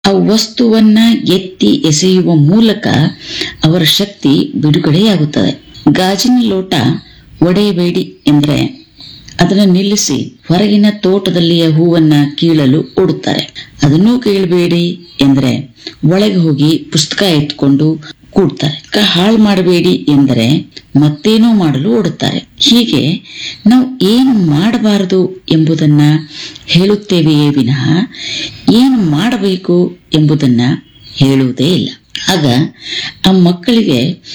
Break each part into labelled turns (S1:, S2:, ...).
S1: ಆ ವಸ್ತುವನ್ನ ಎತ್ತಿ ಎಸೆಯುವ ಮೂಲಕ ಅವರ ಶಕ್ತಿ ಬಿಡುಗಡೆಯಾಗುತ್ತದೆ ಗಾಜಿನ ಲೋಟ ಒಡೆಯಬೇಡಿ ಎಂದ್ರೆ ಅದನ್ನು ನಿಲ್ಲಿಸಿ ಹೊರಗಿನ ತೋಟದಲ್ಲಿಯ ಹೂವನ್ನ ಕೀಳಲು ಓಡುತ್ತಾರೆ ಅದನ್ನೂ ಕೀಳಬೇಡಿ ಎಂದ್ರೆ ಒಳಗೆ ಹೋಗಿ ಪುಸ್ತಕ ಎತ್ಕೊಂಡು ಕೂಡ್ತಾರೆ ಕ ಹಾಳು ಮಾಡಬೇಡಿ ಎಂದರೆ ಮತ್ತೇನೋ ಮಾಡಲು ಓಡುತ್ತಾರೆ ಹೀಗೆ ನಾವು ಏನು ಮಾಡಬಾರದು ಎಂಬುದನ್ನ ಹೇಳುತ್ತೇವೆಯೇ ವಿನಃ ಏನು ಮಾಡಬೇಕು ಎಂಬುದನ್ನ ಹೇಳುವುದೇ ಇಲ್ಲ ಆಗ ಆ ಮಕ್ಕಳಿಗೆ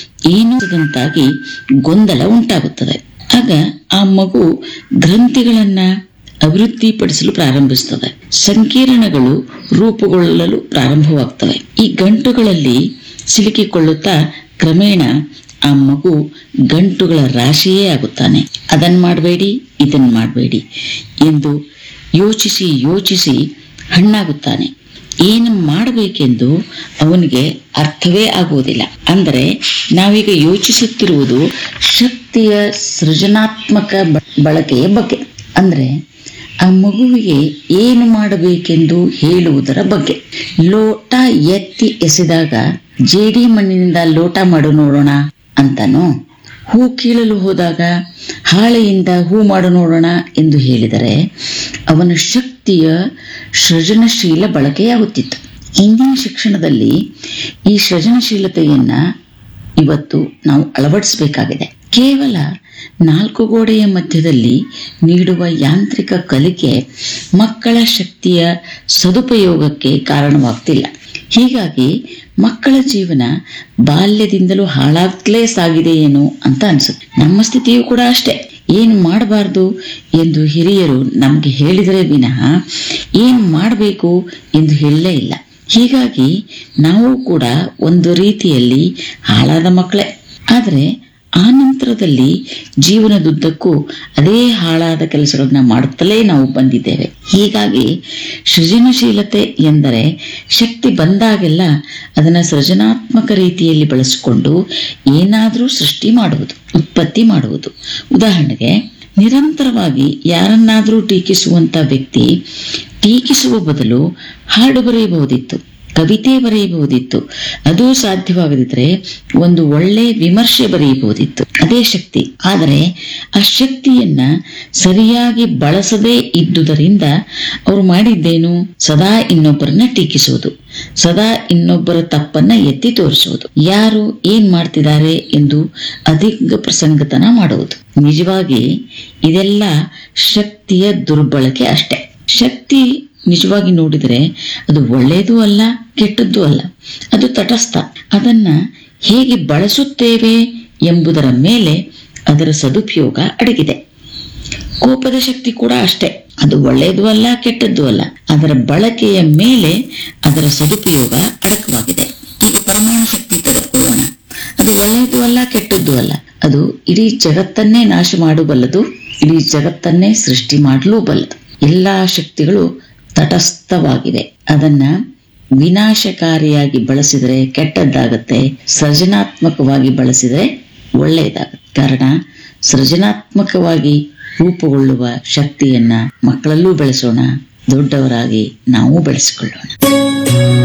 S1: ಏನಂತಾಗಿ ಗೊಂದಲ ಉಂಟಾಗುತ್ತದೆ ಆಗ ಆ ಮಗು ಗ್ರಂಥಿಗಳನ್ನ ಅಭಿವೃದ್ಧಿಪಡಿಸಲು ಪ್ರಾರಂಭಿಸುತ್ತದೆ ಸಂಕೀರ್ಣಗಳು ರೂಪುಗೊಳ್ಳಲು ಪ್ರಾರಂಭವಾಗ್ತವೆ ಈ ಗಂಟುಗಳಲ್ಲಿ ಸಿಲುಕಿಕೊಳ್ಳುತ್ತಾ ಕ್ರಮೇಣ ಆ ಮಗು ಗಂಟುಗಳ ರಾಶಿಯೇ ಆಗುತ್ತಾನೆ ಅದನ್ ಮಾಡಬೇಡಿ ಇದನ್ ಮಾಡಬೇಡಿ ಎಂದು ಯೋಚಿಸಿ ಯೋಚಿಸಿ ಹಣ್ಣಾಗುತ್ತಾನೆ ಏನು ಮಾಡಬೇಕೆಂದು ಅವನಿಗೆ ಅರ್ಥವೇ ಆಗುವುದಿಲ್ಲ ಅಂದರೆ ನಾವೀಗ ಯೋಚಿಸುತ್ತಿರುವುದು ಶಕ್ತಿಯ ಸೃಜನಾತ್ಮಕ ಬ- ಬಳಕೆಯ ಬಗ್ಗೆ ಅಂದ್ರೆ ಆ ಮಗುವಿಗೆ ಏನು ಮಾಡಬೇಕೆಂದು ಹೇಳುವುದರ ಬಗ್ಗೆ ಲೋಟ ಎತ್ತಿ ಎಸೆದಾಗ ಜೇಡಿ ಮಣ್ಣಿನಿಂದ ಲೋಟ ಮಾಡು ನೋಡೋಣ ಅಂತಾನೋ ಹೂ ಕೀಳಲು ಹೋದಾಗ ಹಾಳೆಯಿಂದ ಹೂ ಮಾಡು ನೋಡೋಣ ಎಂದು ಹೇಳಿದರೆ ಅವನ ಶಕ್ತಿಯ ಸೃಜನಶೀಲ ಬಳಕೆಯಾಗುತ್ತಿತ್ತು ಇಂದಿನ ಶಿಕ್ಷಣದಲ್ಲಿ ಈ ಸೃಜನಶೀಲತೆಯನ್ನ ಇವತ್ತು ನಾವು ಅಳವಡಿಸಬೇಕಾಗಿದೆ ಕೇವಲ ನಾಲ್ಕು ಗೋಡೆಯ ಮಧ್ಯದಲ್ಲಿ ನೀಡುವ ಯಾಂತ್ರಿಕ ಕಲಿಕೆ ಮಕ್ಕಳ ಶಕ್ತಿಯ ಸದುಪಯೋಗಕ್ಕೆ ಕಾರಣವಾಗ್ತಿಲ್ಲ ಹೀಗಾಗಿ ಮಕ್ಕಳ ಜೀವನ ಬಾಲ್ಯದಿಂದಲೂ ಹಾಳಾಗ್ಲೇ ಸಾಗಿದೆ ಏನು ಅಂತ ಅನ್ಸುತ್ತೆ ನಮ್ಮ ಸ್ಥಿತಿಯೂ ಕೂಡ ಅಷ್ಟೇ ಏನು ಮಾಡಬಾರ್ದು ಎಂದು ಹಿರಿಯರು ನಮಗೆ ಹೇಳಿದರೆ ವಿನಃ ಏನು ಮಾಡಬೇಕು ಎಂದು ಹೇಳಲೇ ಇಲ್ಲ ಹೀಗಾಗಿ ನಾವು ಕೂಡ ಒಂದು ರೀತಿಯಲ್ಲಿ ಹಾಳಾದ ಮಕ್ಕಳೇ ಆದರೆ ಆ ನಂತರದಲ್ಲಿ ಜೀವನದುದ್ದಕ್ಕೂ ಅದೇ ಹಾಳಾದ ಕೆಲಸಗಳನ್ನ ಮಾಡುತ್ತಲೇ ನಾವು ಬಂದಿದ್ದೇವೆ ಹೀಗಾಗಿ ಸೃಜನಶೀಲತೆ ಎಂದರೆ ಶಕ್ತಿ ಬಂದಾಗೆಲ್ಲ ಅದನ್ನ ಸೃಜನಾತ್ಮಕ ರೀತಿಯಲ್ಲಿ ಬಳಸಿಕೊಂಡು ಏನಾದರೂ ಸೃಷ್ಟಿ ಮಾಡುವುದು ಉತ್ಪತ್ತಿ ಮಾಡುವುದು ಉದಾಹರಣೆಗೆ ನಿರಂತರವಾಗಿ ಯಾರನ್ನಾದರೂ ಟೀಕಿಸುವಂತ ವ್ಯಕ್ತಿ ಟೀಕಿಸುವ ಬದಲು ಹಾಡು ಬರೆಯಬಹುದಿತ್ತು ಕವಿತೆ ಬರೆಯಬಹುದಿತ್ತು ಅದು ಸಾಧ್ಯವಾಗದಿದ್ರೆ ಒಂದು ಒಳ್ಳೆ ವಿಮರ್ಶೆ ಬರೆಯಬಹುದಿತ್ತು ಅದೇ ಶಕ್ತಿ ಆದರೆ ಆ ಶಕ್ತಿಯನ್ನ ಸರಿಯಾಗಿ ಬಳಸದೇ ಇದ್ದುದರಿಂದ ಅವರು ಮಾಡಿದ್ದೇನು ಸದಾ ಇನ್ನೊಬ್ಬರನ್ನ ಟೀಕಿಸುವುದು ಸದಾ ಇನ್ನೊಬ್ಬರ ತಪ್ಪನ್ನ ಎತ್ತಿ ತೋರಿಸುವುದು ಯಾರು ಏನ್ ಮಾಡ್ತಿದ್ದಾರೆ ಎಂದು ಅಧಿಕ ಪ್ರಸಂಗತನ ಮಾಡುವುದು ನಿಜವಾಗಿ ಇದೆಲ್ಲ ಶಕ್ತಿಯ ದುರ್ಬಳಕೆ ಅಷ್ಟೇ ಶಕ್ತಿ ನಿಜವಾಗಿ ನೋಡಿದರೆ ಅದು ಒಳ್ಳೆಯದೂ ಅಲ್ಲ ಕೆಟ್ಟದ್ದೂ ಅಲ್ಲ ಅದು ತಟಸ್ಥ ಅದನ್ನ ಹೇಗೆ ಬಳಸುತ್ತೇವೆ ಎಂಬುದರ ಮೇಲೆ ಅದರ ಸದುಪಯೋಗ ಅಡಗಿದೆ ಕೋಪದ ಶಕ್ತಿ ಕೂಡ ಅಷ್ಟೇ ಅದು ಒಳ್ಳೆಯದೂ ಅಲ್ಲ ಕೆಟ್ಟದ್ದೂ ಅಲ್ಲ ಅದರ ಬಳಕೆಯ ಮೇಲೆ ಅದರ ಸದುಪಯೋಗ ಅಡಕವಾಗಿದೆ ಈಗ ಪರಮಾಣು ಶಕ್ತಿ ತೆಗೆದುಕೊಳ್ಳೋಣ ಅದು ಒಳ್ಳೆಯದೂ ಅಲ್ಲ ಕೆಟ್ಟದ್ದೂ ಅಲ್ಲ ಅದು ಇಡೀ ಜಗತ್ತನ್ನೇ ನಾಶ ಮಾಡಬಲ್ಲದು ಇಡೀ ಜಗತ್ತನ್ನೇ ಸೃಷ್ಟಿ ಮಾಡಲೂ ಬಲ್ಲದು ಎಲ್ಲಾ ಶಕ್ತಿಗಳು ತಟಸ್ಥವಾಗಿವೆ ಅದನ್ನ ವಿನಾಶಕಾರಿಯಾಗಿ ಬಳಸಿದರೆ ಕೆಟ್ಟದ್ದಾಗತ್ತೆ ಸೃಜನಾತ್ಮಕವಾಗಿ ಬಳಸಿದರೆ ಒಳ್ಳೆಯದಾಗತ್ತೆ ಕಾರಣ ಸೃಜನಾತ್ಮಕವಾಗಿ ರೂಪುಗೊಳ್ಳುವ ಶಕ್ತಿಯನ್ನ ಮಕ್ಕಳಲ್ಲೂ ಬೆಳೆಸೋಣ ದೊಡ್ಡವರಾಗಿ ನಾವು ಬೆಳೆಸಿಕೊಳ್ಳೋಣ